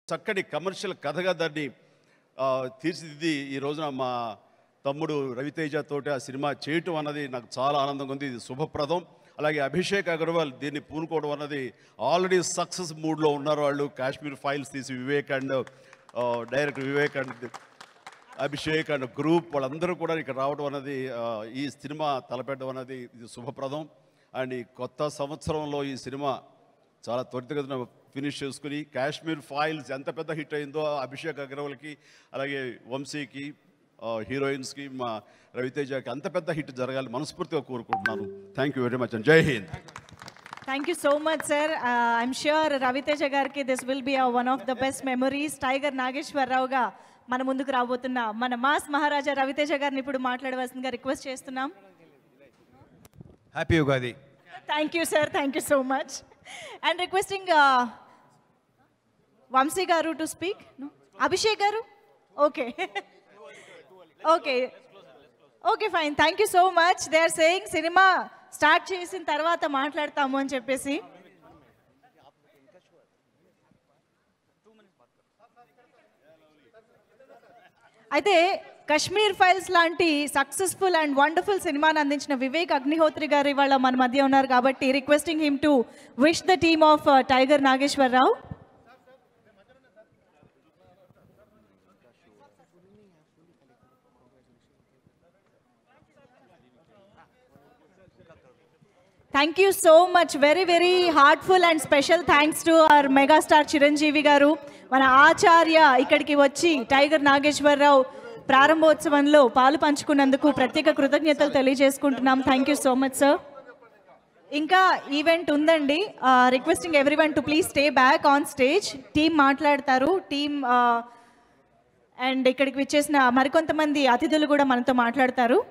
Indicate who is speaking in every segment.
Speaker 1: చక్కటి కమర్షియల్ కథగా దాన్ని ఆ, తీర్చిదిద్ది ఈ రోజున మా తమ్ముడు రవితేజ తోటి ఆ సినిమా చేయటం అన్నది నాకు చాలా ఆనందంగా ఉంది ఇది శుభప్రదం అలాగే అభిషేక్ అగర్వాల్ దీన్ని పూనుకోవడం అన్నది ఆల్రెడీ సక్సెస్ మూడ్లో ఉన్నారు వాళ్ళు కాశ్మీర్ ఫైల్స్ తీసి Vivek and director Vivek and Abhishek and group వాళ్ళందరూ కూడా ఇక్కడ రావడం అనేది ఆ, ఈ సినిమా తలపెట్టడం అనేది ఇది శుభప్రదం అండ్ ఈ కొత్త సంవత్సరంలో ఈ సినిమా చాలా త్వరితగతిన ఫినిష్ చేసుకుని కాశ్మీర్ ఫైల్స్ ఎంత పెద్ద హిట్ అయిందో అభిషేక్ అగర్వాల్కి అలాగే వంశీకి ఆ, హీరోయిన్స్కి మా రవితేజకి అంత పెద్ద హిట్ జరగాలి మనస్ఫూర్తిగా కోరుకుంటున్నాను thank you very much and Jai Hind
Speaker 2: thank you so much sir I'm sure Ravi Teja గారికి this will be one of the best memories tiger నాగేశ్వరరావుగా మన ముందుకు రాబోతున్న మన మాస్ మహారాజా రవితేజ గారిని ఇప్పుడు మాట్లాడవలసిందిగా రిక్వెస్ట్ చేస్తున్నాం
Speaker 3: happy Ugadi
Speaker 2: thank you sir thank you so much and requesting Vamshi garu to speak Abhishek garu okay okay okay fine thank you so much they are saying cinema start చేసిన తర్వాత మాట్లాడతాము అని చెప్పేసి అయితే కశ్మీర్ ఫైల్స్ లాంటి సక్సెస్ఫుల్ అండ్ వండర్ఫుల్ సినిమాని అందించిన వివేక్ అగ్నిహోత్రి గారు ఇవాళ మన మధ్య ఉన్నారు కాబట్టి requesting him to wish the team of tiger Nageswara Rao thank you so much very very heartful and special thanks to our megastar Chiranjeevi garu మన ఆచార్య ఇక్కడికి వచ్చి టైగర్ నాగేశ్వరరావు ప్రారంభోత్సవంలో పాలు పంచుకున్నందుకు ప్రత్యేక కృతజ్ఞతలు తెలియజేసుకుంటున్నాం thank you so much sir ఇంకా ఈవెంట్ ఉందండి requesting everyone to please stay back on stage team మాట్లాడతారు టీం అండ్ ఇక్కడికి విచ్చేసిన మరికొంతమంది అతిథులు కూడా మనతో మాట్లాడతారు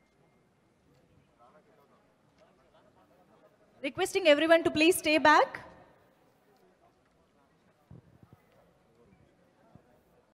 Speaker 2: Requesting everyone to please stay back.